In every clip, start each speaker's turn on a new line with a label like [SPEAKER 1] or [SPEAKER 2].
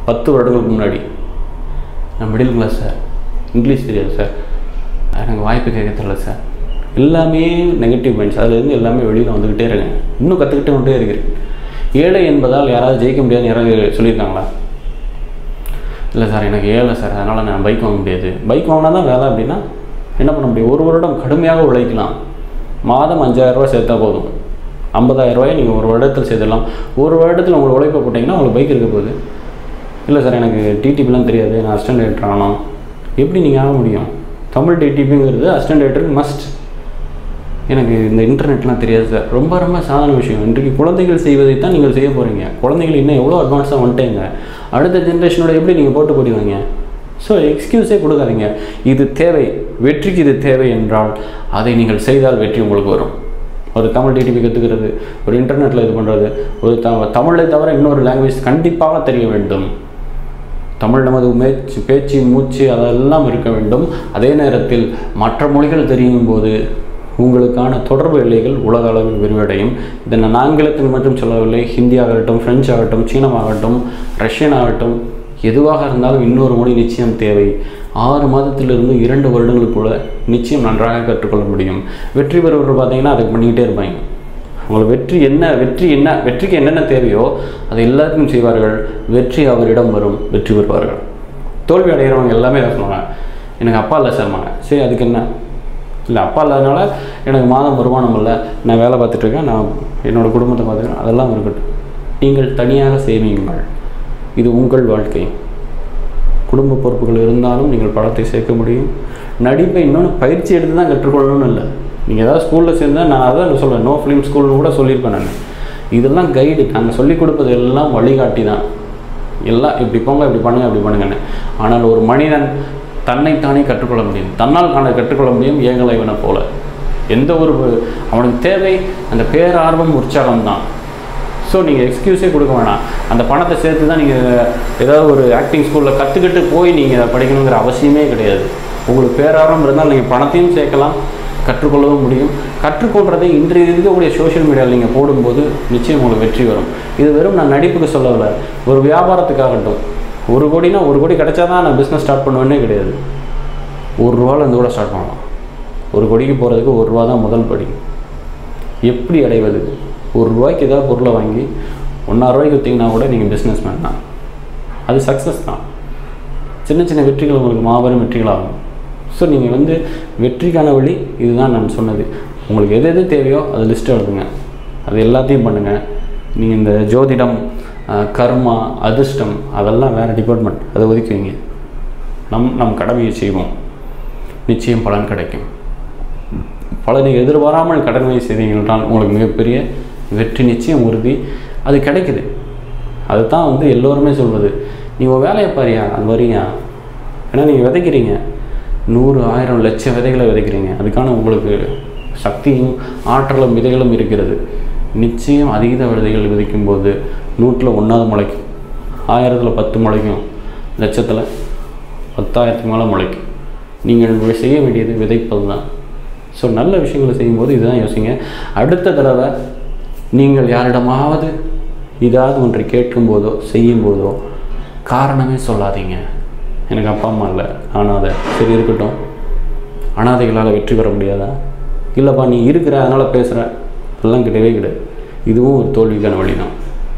[SPEAKER 1] பத்து வருடங்களுக்கு முன்னாடி நான் மிடில் கிளாஸ் சார் இங்கிலீஷ் தெரியாது சார் எனக்கு வாய்ப்பு கேட்க தெரியல சார் எல்லாமே நெகட்டிவ் மைண்ட்ஸ் அதுலேருந்து எல்லாமே வெளியில் வந்துக்கிட்டே இருக்கேன் இன்னும் கற்றுக்கிட்டே கொண்டே இருக்கிறேன் ஏழை என்பதால் யாராவது ஜெயிக்க முடியாதுன்னு யாராவது சொல்லியிருக்காங்களா இல்லை சார் எனக்கு ஏழை சார் அதனால் நான் பைக் வாங்க முடியாது பைக் வாங்கினா தான் வேலை அப்படின்னா என்ன பண்ண முடியும் ஒரு வருடம் கடுமையாக உழைக்கலாம் மாதம் அஞ்சாயிரரூவா சேர்த்தா போதும் ஐம்பதாயிரம் ரூபாயை நீங்கள் ஒரு வருடத்தில் சேர்த்துடலாம் ஒரு வருடத்தில் உங்களுக்கு உழைப்பை போட்டிங்கன்னா உங்களுக்கு பைக் இருக்க போகுது இல்லை சார் எனக்கு டிடிபிலாம் தெரியாது நான் அசிஸ்டன்ட் டைரக்டர் ஆகணும் எப்படி நீங்கள் ஆக முடியும் தமிழ் டிடிபிங்கிறது அசிஸ்டன்ட் டைரக்டர் மஸ்ட் எனக்கு இந்த இன்டர்நெட்லாம் தெரியாது சார் ரொம்ப ரொம்ப சாதாரண விஷயம் இன்றைக்கு குழந்தைகள் செய்வதை தான் நீங்கள் செய்ய போகிறீங்க குழந்தைகள் இன்னும் எவ்வளோ அட்வான்ஸாக வந்துட்டேங்க அடுத்த ஜென்ரேஷனோட எப்படி நீங்கள் போட்டு போடுவீங்க ஸோ எக்ஸ்கியூஸே கொடுக்காதீங்க இது தேவை வெற்றிக்கு இது தேவை என்றால் அதை நீங்கள் செய்தால் வெற்றி உங்களுக்கு வரும் ஒரு தமிழ் டிடிபி கற்றுக்கிறது ஒரு இன்டர்நெட்டில் இது பண்ணுறது ஒரு த தமிழை தவிர இன்னொரு லாங்குவேஜ் கண்டிப்பாக தெரிய வேண்டும் தமிழ் நமது மேச்சு பேச்சு மூச்சு அதெல்லாம் இருக்க வேண்டும் அதே நேரத்தில் மற்ற மொழிகள் தெரியும் போது உங்களுக்கான தொடர்பு எல்லைகள் உலக அளவில் விரிவடையும் இதை நான் ஆங்கிலத்தில் மட்டும் சொல்லவில்லை ஹிந்தி ஆகட்டும் பிரெஞ்சு ஆகட்டும் சீனம் ஆகட்டும் ரஷ்யன் ஆகட்டும் எதுவாக இருந்தாலும் இன்னொரு மொழி நிச்சயம் தேவை ஆறு மாதத்திலிருந்து இரண்டு வருடங்களுக்குள்ள நிச்சயம் நன்றாக கற்றுக்கொள்ள முடியும் வெற்றி பெறுவர் பார்த்தீங்கன்னா அதுக்கு பண்ணிக்கிட்டே இருப்பாங்க உங்களுக்கு வெற்றி என்ன வெற்றி என்ன வெற்றிக்கு என்னென்ன தேவையோ அதை எல்லாத்தையும் செய்வார்கள் வெற்றி அவரிடம் வரும் வெற்றி பெறுவார்கள் தோல்வி அடைகிறவங்க எல்லாமே இதை சொல்லுவாங்க எனக்கு அப்பா இல்லை சார்மாங்க சரி அதுக்கு என்ன இல்லை அப்பா இல்லாதனால எனக்கு மாதம் வருமானம் இல்லை நான் வேலை பார்த்துட்டு இருக்கேன் நான் என்னோடய குடும்பத்தை பார்த்துக்கிறேன் அதெல்லாம் இருக்கட்டும் நீங்கள் தனியாக சேமியுங்கள் இது உங்கள் வாழ்க்கை குடும்ப பொறுப்புகள் இருந்தாலும் நீங்கள் படத்தை சேர்க்க முடியும் நடிப்பை இன்னொன்று பயிற்சி எடுத்து தான் கற்றுக்கொள்ளணும்னு இல்லை நீங்கள் ஏதாவது ஸ்கூலில் சேர்ந்தால் நான் அதான் சொல்லுவேன் நோ ஃபிலிம் ஸ்கூல்னு கூட சொல்லியிருப்பேன் நான் இதெல்லாம் கைடு நாங்கள் சொல்லிக் கொடுப்பது எல்லாம் வழிகாட்டி தான் எல்லாம் இப்படி போங்க இப்படி பண்ணுங்க இப்படி பண்ணுங்கன்னு ஆனால் ஒரு மனிதன் தன்னைத்தானே கற்றுக்கொள்ள முடியும் தன்னால் காண கற்றுக்கொள்ள முடியும் ஏகலைவனை போல எந்த ஒரு அவனுக்கு தேவை அந்த பேரார்வம் உற்சாகம் தான் ஸோ நீங்கள் எக்ஸ்கியூஸே கொடுக்க வேணாம் அந்த பணத்தை சேர்த்து தான் நீங்கள் ஏதாவது ஒரு ஆக்டிங் ஸ்கூலில் கற்றுக்கிட்டு போய் நீங்கள் படிக்கணுங்கிற அவசியமே கிடையாது உங்களுக்கு பேரார்வம் இருந்தால் நீங்கள் பணத்தையும் சேர்க்கலாம் கற்றுக்கொள்ளவும் முடியும் கற்றுக்கொள்றதை இன்றைய இருக்கக்கூடிய சோஷியல் மீடியாவில் நீங்கள் போடும்போது நிச்சயம் உங்களுக்கு வெற்றி வரும் இது வெறும் நான் நடிப்புக்கு சொல்லவில்லை ஒரு வியாபாரத்துக்காகட்டும் ஒரு கோடினா ஒரு கோடி கிடைச்சா தான் நான் பிஸ்னஸ் ஸ்டார்ட் பண்ணுவேன்னே கிடையாது ஒரு ரூபாவில் இருந்து கூட ஸ்டார்ட் பண்ணலாம் ஒரு கோடிக்கு போகிறதுக்கு ஒரு ரூபா தான் முதல் படி எப்படி அடைவது ஒரு ரூபாய்க்கு ஏதாவது பொருளை வாங்கி ஒன்றரை ரூபாய்க்கு விற்றீங்கன்னா கூட நீங்கள் பிஸ்னஸ் மேன் தான் அது சக்ஸஸ் தான் சின்ன சின்ன வெற்றிகள் உங்களுக்கு மாபெரும் வெற்றிகளாகும் ஸோ நீங்கள் வந்து வெற்றிக்கான வழி இதுதான் நான் சொன்னது உங்களுக்கு எது எது தேவையோ அதை லிஸ்ட் எழுதுங்க அது எல்லாத்தையும் பண்ணுங்கள் நீங்கள் இந்த ஜோதிடம் அஹ், கர்மா அதிர்ஷ்டம் அதெல்லாம் வேறு டிபார்ட்மெண்ட் அதை ஒதுக்கி வைங்க நம் நம் கடமையை செய்வோம் நிச்சயம் பலன் கிடைக்கும் பலனை எதிர்பாராமல் கடமையை செய்தீங்கன்றால் உங்களுக்கு மிகப்பெரிய வெற்றி நிச்சயம் உறுதி அது கிடைக்குது அதுதான் வந்து எல்லோருமே சொல்வது நீ உன் வேலையை பாரியா அது வரியா ஏன்னா நீங்கள் விதைக்கிறீங்க நூறு ஆயிரம் லட்சம் விதைகளை விதைக்கிறீங்க அதுக்கான உங்களுக்கு சக்தியும் ஆற்றலும் விதைகளும் இருக்கிறது நிச்சயம் அதீத விதைகள் விதைக்கும் போது நூற்றில் ஒன்றாவது முளைக்கும் ஆயிரத்தில் பத்து முளைக்கும் லட்சத்தில் பத்தாயிரத்துக்கு மேலே முளைக்கும் நீங்கள் செய்ய வேண்டியது விதைப்பது தான் ஸோ நல்ல விஷயங்களை செய்யும்போது இதுதான் யோசிங்க அடுத்த தடவை நீங்கள் யாரிடமாவது இதாவது ஒன்றை கேட்கும்போதோ செய்யும்போதோ காரணமே சொல்லாதீங்க எனக்கு அப்பா அம்மா இல்லை அனாதை சரி இருக்கட்டும் அனாதைகளால் வெற்றி பெற முடியாதா இல்லைப்பா நீ இருக்கிற அதனால் பேசுகிற அதெல்லாம் கிடையவே கிடையாது இதுவும் ஒரு தோல்விக்கான வழி தான்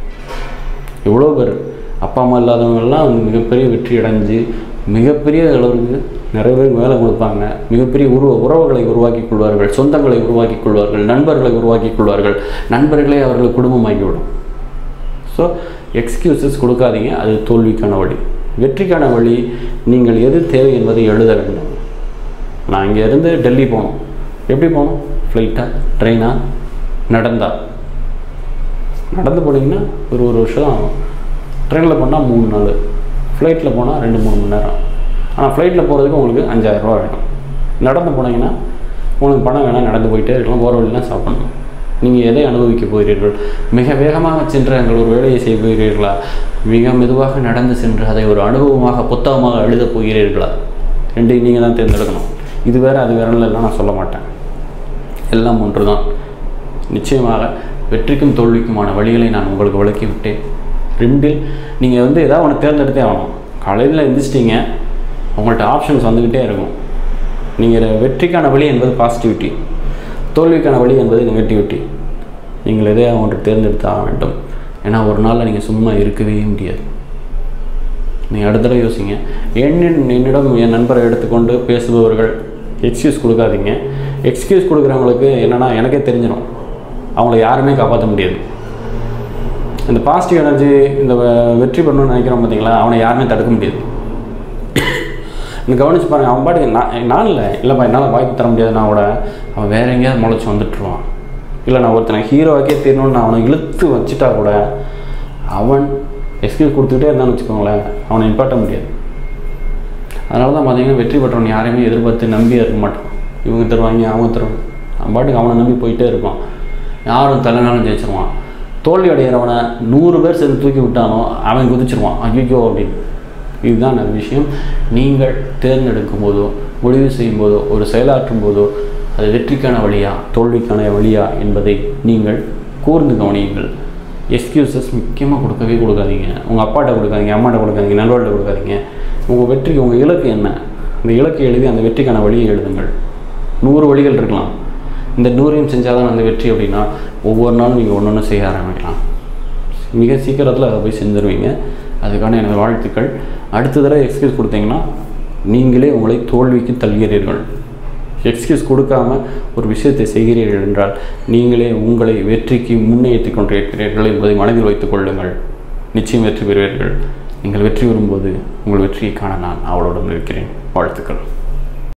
[SPEAKER 1] எவ்வளோ பேர் அப்பா அம்மா இல்லாதவங்கெல்லாம் வந்து மிகப்பெரிய வெற்றி அடைஞ்சு மிகப்பெரிய அளவுக்கு நிறைய பேருக்கு வேலை கொடுப்பாங்க மிகப்பெரிய உருவ உறவுகளை உருவாக்கிக் கொள்வார்கள் சொந்தங்களை உருவாக்கிக் கொள்வார்கள் நண்பர்களை உருவாக்கிக் கொள்வார்கள் நண்பர்களே அவர்கள் குடும்பமாகிவிடும் ஸோ எக்ஸ்கியூசஸ் கொடுக்காதீங்க அது தோல்விக்கான வழி வெற்றிக்கான வழி நீங்கள் எது தேவை என்பதை எழுத வேண்டும் நான் இங்கே இருந்து டெல்லி போகணும் எப்படி போகணும் ஃப்ளைட்டா ட்ரெயினா நடந்தா நடந்து போனீங்கன்னா ஒரு ஒரு வருஷம் ஆகும் ட்ரெயினில் போனால் மூணு நாள் ஃப்ளைட்டில் போனால் ரெண்டு மூணு மணி நேரம் ஆனால் ஃப்ளைட்டில் போகிறதுக்கு உங்களுக்கு அஞ்சாயிரரூவா வேணும் நடந்து போனீங்கன்னா உங்களுக்கு பணம் வேணால் நடந்து போயிட்டே இருக்கலாம் போகிற வழிலாம் சாப்பிடணும் நீங்கள் எதை அனுபவிக்க போகிறீர்கள் மிக வேகமாக சென்று அங்கே ஒரு வேலையை செய்ய போகிறீர்களா மிக மெதுவாக நடந்து சென்று அதை ஒரு அனுபவமாக புத்தகமாக எழுதப் போகிறீர்களா ரெண்டையும் நீங்கள் தான் தேர்ந்தெடுக்கணும் இது வேறு அது வேறலாம் நான் சொல்ல மாட்டேன் எல்லாம் ஒன்று தான் நிச்சயமாக வெற்றிக்கும் தோல்விக்குமான வழிகளை நான் உங்களுக்கு விளக்கி விட்டேன் ரெண்டில் நீங்கள் வந்து ஏதாவது ஒன்று தேர்ந்தெடுத்தே ஆகணும் காலையில் எந்திரிச்சிட்டிங்க உங்கள்கிட்ட ஆப்ஷன்ஸ் வந்துக்கிட்டே இருக்கும் நீங்கள் வெற்றிக்கான வழி என்பது பாசிட்டிவிட்டி தோல்விக்கான வழி என்பது நெகட்டிவிட்டி நீங்கள் எதையா ஒன்று தேர்ந்தெடுத்து ஆக வேண்டும் ஏன்னா ஒரு நாளில் நீங்கள் சும்மா இருக்கவே முடியாது நீங்கள் அடுத்த தடவை யோசிங்க என்னின் என்னிடம் என் நண்பரை எடுத்துக்கொண்டு பேசுபவர்கள் எக்ஸ்கியூஸ் கொடுக்காதீங்க எக்ஸ்கியூஸ் கொடுக்குறவங்களுக்கு என்னென்னா எனக்கே தெரிஞ்சிடும் அவங்கள யாருமே காப்பாற்ற முடியாது இந்த பாசிட்டிவ் எனர்ஜி இந்த வெ- வெற்றி பண்ணணும்னு நினைக்கிறோம் பார்த்தீங்களா அவனை யாருமே தடுக்க முடியாது எனக்கு கவனிச்சு பாருங்க அவன் பாட்டுக்கு நான் நான் இல்லை இல்லைப்பா என்னால் வாய்ப்பு தர முடியாது நான் கூட அவன் வேற எங்கேயாவது முளைச்சி வந்துட்டுருவான் இல்லை நான் ஒருத்தனை ஹீரோவாக்கே தெரியணும்னு நான் அவனை இழுத்து வச்சுட்டா கூட அவன் எக்ஸ்கியூஸ் கொடுத்துக்கிட்டே இருந்தான்னு வச்சுக்கோங்களேன் அவனை நிப்பாட்ட முடியாது அதனால தான் பார்த்தீங்கன்னா வெற்றி பெற்றவன் யாரையுமே எதிர்பார்த்து நம்பியே இருக்க மாட்டான் இவங்க தருவாங்க அவங்க தருவாங்க அவன் பாட்டுக்கு அவனை நம்பி போயிட்டே இருப்பான் யாரும் தலைநாளும் ஜெயிச்சிருவான் தோல்வி அடைகிறவனை நூறு பேர் சேர்ந்து தூக்கி விட்டாலும் அவன் குதிச்சிருவான் ஐயோ அப்படின்னு இதுதான் அந்த விஷயம் நீங்கள் தேர்ந்தெடுக்கும் போதோ முடிவு செய்யும் போதோ ஒரு செயலாற்றும் போதோ அது வெற்றிக்கான வழியா தோல்விக்கான வழியா என்பதை நீங்கள் கூர்ந்து கவனியுங்கள் எக்ஸ்கியூசஸ் முக்கியமாக கொடுக்கவே கொடுக்காதீங்க உங்கள் அப்பாட்ட கொடுக்காதீங்க அம்மாட்ட கொடுக்காதீங்க நண்பர்கள்ட்ட கொடுக்காதீங்க உங்கள் வெற்றி உங்கள் இலக்கு என்ன அந்த இலக்கை எழுதி அந்த வெற்றிக்கான வழியை எழுதுங்கள் நூறு வழிகள் இருக்கலாம் இந்த நூறையும் செஞ்சால் தான் அந்த வெற்றி அப்படின்னா ஒவ்வொரு நாளும் நீங்கள் ஒன்று ஒன்று செய்ய ஆரம்பிக்கலாம் மிக சீக்கிரத்தில் அதை போய் செஞ்சுருவீங்க அதுக்கான எனது வாழ்த்துக்கள் அடுத்த தடவை எக்ஸ்கியூஸ் கொடுத்தீங்கன்னா நீங்களே உங்களை தோல்விக்கு தள்ளுகிறீர்கள் எக்ஸ்கியூஸ் கொடுக்காம ஒரு விஷயத்தை செய்கிறீர்கள் என்றால் நீங்களே உங்களை வெற்றிக்கு முன்னேற்றி கொண்டிருக்கிறீர்கள் என்பதை மனதில் வைத்துக் கொள்ளுங்கள் நிச்சயம் வெற்றி பெறுவீர்கள் நீங்கள் வெற்றி வரும்போது உங்கள் வெற்றியை காண நான் அவளுடன் இருக்கிறேன் வாழ்த்துக்கள்